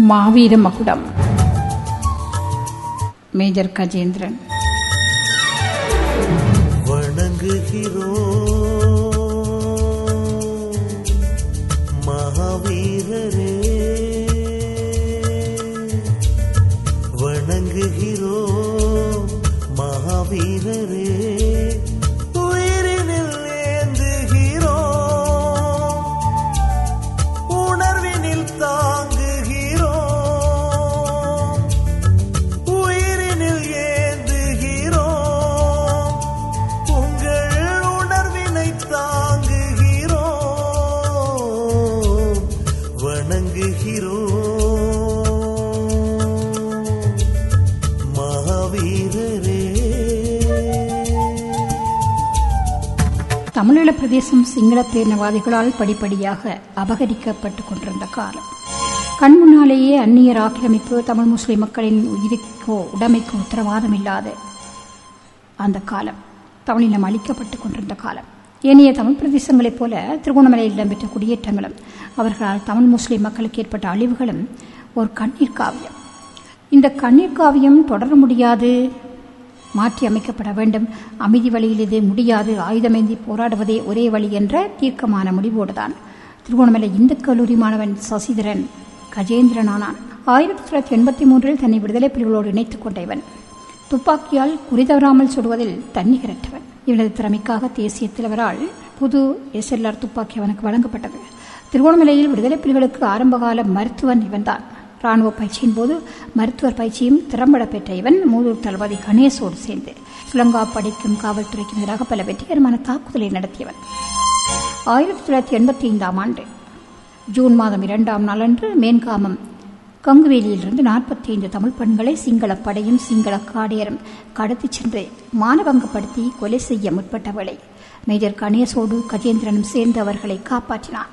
மாவீர மகுடம் மேஜர் கஜேந்திரன் வணங்குகிறோம் மகாவீரரே வணங்குகிறோம் மகாவீரரே உயிரினில் ஏந்துகிறோம் உணர்வினில் தாங்குகிறோம் உயிரினில் ஏந்துகிறோம் உங்கள் உணர்வினை தாங்குகிறோம் வணங்குகிறோம் மகாவீரரே தமிழீழ பிரதேசம் சிங்கள பேரினவாதிகளால் படிப்படியாக அபகரிக்கப்பட்டுக் கொண்டிருந்த காலம் கண் முன்னாலேயே அந்நியர் ஆக்கிரமிப்பு தமிழ் முஸ்லிம் மக்களின் உயிருக்கோ உடைமைக்கோ உத்தரவாதம் இல்லாத அந்த காலம் தமிழினம் அளிக்கப்பட்டுக் கொண்டிருந்த காலம் ஏனைய தமிழ் பிரதேசங்களைப் போல திருகோணமலையில் இடம்பெற்ற குடியேற்றங்களும் அவர்களால் தமிழ் முஸ்லிம் மக்களுக்கு ஏற்பட்ட அழிவுகளும் ஒரு கண்ணீர் காவியம் இந்த கண்ணீர் காவியம் தொடர முடியாது மாற்றி அமைக்கப்பட வேண்டும் அமைதி வழியில் இது முடியாது ஆயுதமேந்தி போராடுவதே ஒரே வழி என்ற தீர்க்கமான முடிவோடுதான் திருகோணமலை இந்து கல்லூரி மாணவன் சசிதரன் கஜேந்திரன் ஆனான் ஆயிரத்தி தொள்ளாயிரத்தி எண்பத்தி மூன்றில் தன்னை விடுதலை புலிகளோடு இணைத்துக் கொண்ட இவன் துப்பாக்கியால் குறிதவறாமல் சுடுவதில் தன்னிகரற்றவன் இவனது திறமைக்காக தேசிய தலைவரால் புது எஸ்எல்ஆர் துப்பாக்கி அவனுக்கு வழங்கப்பட்டது திருகோணமலையில் விடுதலை புலிகளுக்கு ஆரம்பகால மருத்துவன் இவன்தான் ராணுவ பயிற்சியின் போது மருத்துவர் பயிற்சியும் திறம்பட பெற்ற இவன் மூதூர் தளபதி கணேசோடு சேர்ந்து சுலங்கா படிக்கும் காவல்துறைக்கும் எதிராக பல வெற்றிகரமான தாக்குதலை நடத்தியவன் ஆயிரத்தி தொள்ளாயிரத்தி எண்பத்தி ஐந்தாம் ஆண்டு ஜூன் மாதம் இரண்டாம் நாளன்று மேன்காமம் கங்குவேலியிலிருந்து நாற்பத்தி ஐந்து தமிழ் பெண்களை சிங்கள படையும் சிங்கள காடையரும் கடத்திச் சென்று மானபங்கப்படுத்தி கொலை செய்ய முற்பட்ட வேளை மேஜர் கணேசோடு கஜேந்திரனும் சேர்ந்து அவர்களை காப்பாற்றினான்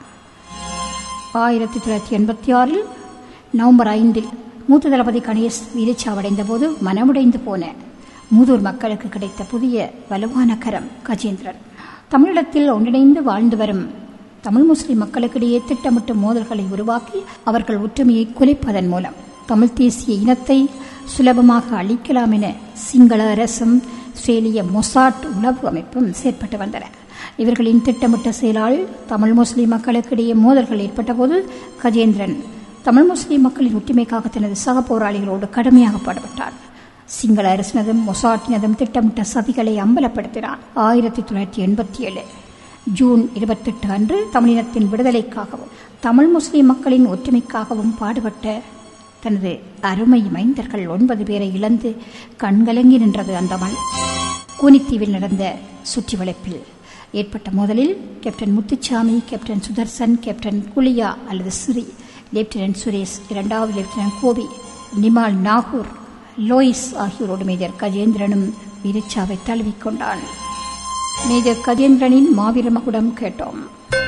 ஆயிரத்தி தொள்ளாயிரத்தி எண்பத்தி ஆறில் நவம்பர் ஐந்தில் மூத்த தளபதி கணேஷ் வீரச்சாவடைந்த போது மனமுடைந்து போன மூதூர் மக்களுக்கு கிடைத்த புதிய வலுவான கரம் கஜேந்திரன் தமிழிடத்தில் ஒன்றிணைந்து வாழ்ந்து வரும் தமிழ் முஸ்லிம் மக்களுக்கிடையே திட்டமிட்ட மோதல்களை உருவாக்கி அவர்கள் ஒற்றுமையை குலைப்பதன் மூலம் தமிழ் தேசிய இனத்தை சுலபமாக அழிக்கலாம் என சிங்கள அரசும் ஆஸ்திரேலிய மொசாட் உளவு அமைப்பும் செயற்பட்டு வந்தன இவர்களின் திட்டமிட்ட செயலால் தமிழ் முஸ்லிம் மக்களுக்கிடையே மோதல்கள் ஏற்பட்டபோது கஜேந்திரன் தமிழ் முஸ்லிம் மக்களின் ஒற்றுமைக்காக தனது சக போராளிகளோடு கடுமையாக பாடுபட்டார் சிங்கள அரசினதும் மொசாட்டினதும் திட்டமிட்ட சதிகளை அம்பலப்படுத்தினார் ஆயிரத்தி தொள்ளாயிரத்தி எண்பத்தி ஏழு ஜூன் இருபத்தெட்டு அன்று தமிழினத்தின் விடுதலைக்காகவும் தமிழ் முஸ்லிம் மக்களின் ஒற்றுமைக்காகவும் பாடுபட்ட தனது அருமை மைந்தர்கள் ஒன்பது பேரை இழந்து கண்கலங்கி நின்றது அந்த மண் கூனித்தீவில் நடந்த சுற்றி வளைப்பில் ஏற்பட்ட மோதலில் captain Muthusamy captain Sudarshan captain Kulia அல்லது சிறி லெப்டினன்ட் சுரேஷ் இரண்டாவது லெப்டினன்ட் கோபி நிமால் நாகூர் லோயிஸ் ஆகியோரோடு மேஜர் கஜேந்திரனும் வீரச்சாவை தழுவிக்கொண்டான் மேஜர் கஜேந்திரனின் மாவீர மகுடம் கேட்டோம்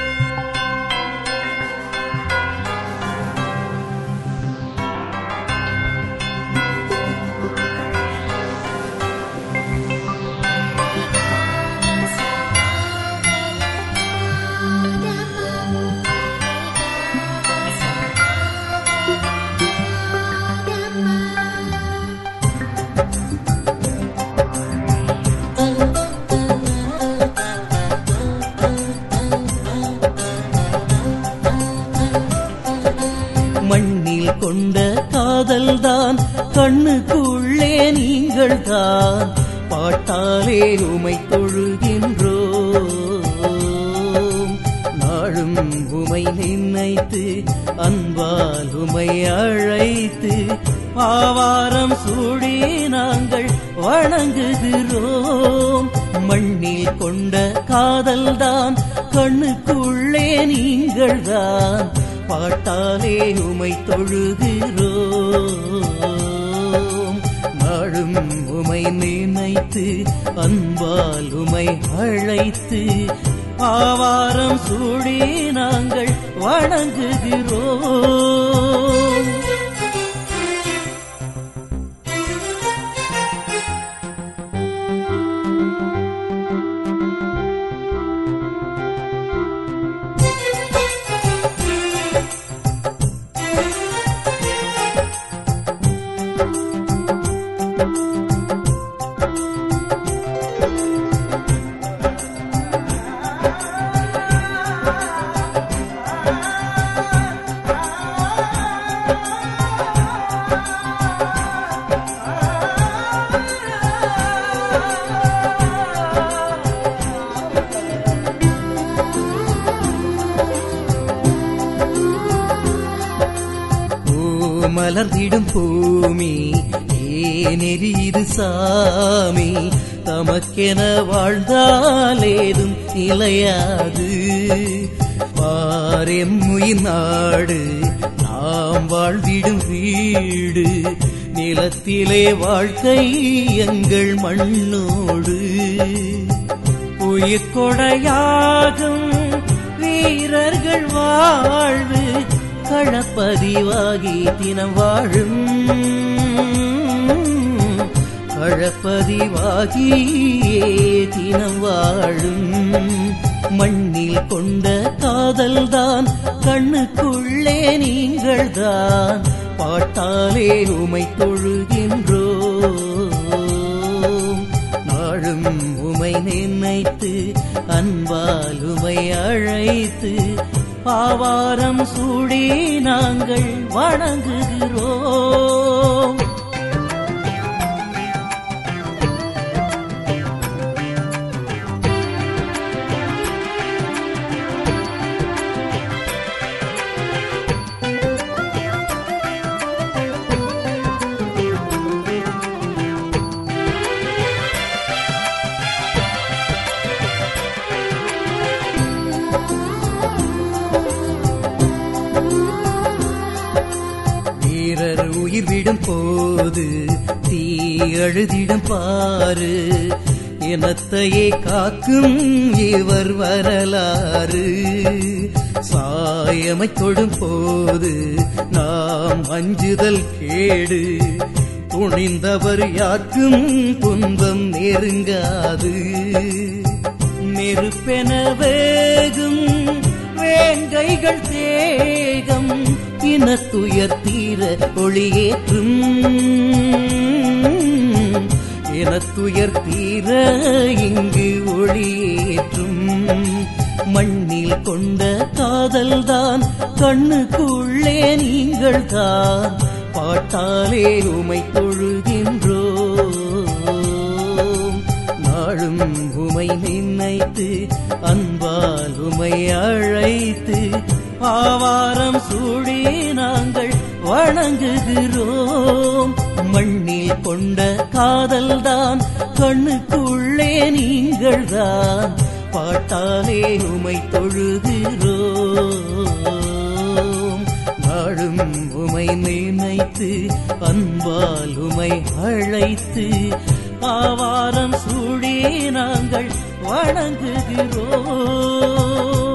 மண்ணில் கொண்ட காதல்தான் கண்ணுக்குள்ளே நீங்கள் தான் பாட்டாலே உமை தொழுகின்றோம் நாளும் உமை நினைத்து அன்பால் உமை அழைத்து ஆவாரம் சூடி நாங்கள் வணங்குகிறோம் மண்ணில் கொண்ட காதல்தான் கண்ணுக்குள்ளே நீங்கள் தான் பாட்டாலே உமை தொழுகிறோம் நாளும் உமை நினைத்து அன்பால் உமை அழைத்து ஆவாரம் சூடி நாங்கள் வணங்குகிறோம் மலர்ந்திடும் பூமி ஏனெறிது சாமி தமக்கென வாழ்ந்தாலேதும் நிலையாது பாரெம்முயின் நாடு நாம் வாழ்ந்திடும் வீடு நிலத்திலே வாழ்க்கை எங்கள் மண்ணோடு உயிர்கொடையாகும் வீரர்கள் வாழ்வு களப்பதிவாகி தினம் வாழும் களப்பதிவாகியே தினம் வாழும் மண்ணில் கொண்ட காதல்தான் கண்ணுக்குள்ளே நீங்கள்தான் பாட்டாலே உமை தொழுகின்றோம் நாளும் உமை நினைத்து அன்பால் உமை அழைத்து பாவாரம் சூடி நாங்கள் வணங்குகிறோம் வீரர் உயிர் விடும் போது தீ அழுதிடும் பாரு இனத்தையே காக்கும் இவர் வரலாறு சாயமை தொடும் போது நாம் அஞ்சுதல் கேடு துணிந்தவர் யாருக்கும் துன்பம் நெருங்காது நெருப்பென வேகும் வேங்கைகள் தேகம் இனத்துயர் தீர ஒளியேற்றும் இனத்துயர் தீர இங்கு ஒளியேற்றும் மண்ணில் கொண்ட காதல்தான் கண்ணுக்குள்ளே நீங்கள் தான் பாட்டாலே உமை தொழுகின்றோம் நாளும் உமை நினைத்து அன்பால் உமை அழைத்து ஆவாரம் சூடி நாங்கள் வணங்குகிறோம் மண்ணில் கொண்ட காதல்தான் கண்ணுக்குள்ளே நீங்கள் தான் பாட்டாலே உமை தொழுகிறோம் நாளும் உமை நினைத்து அன்பால் உமை அழைத்து ஆவாரம் சூடி நாங்கள் வணங்குகிறோம்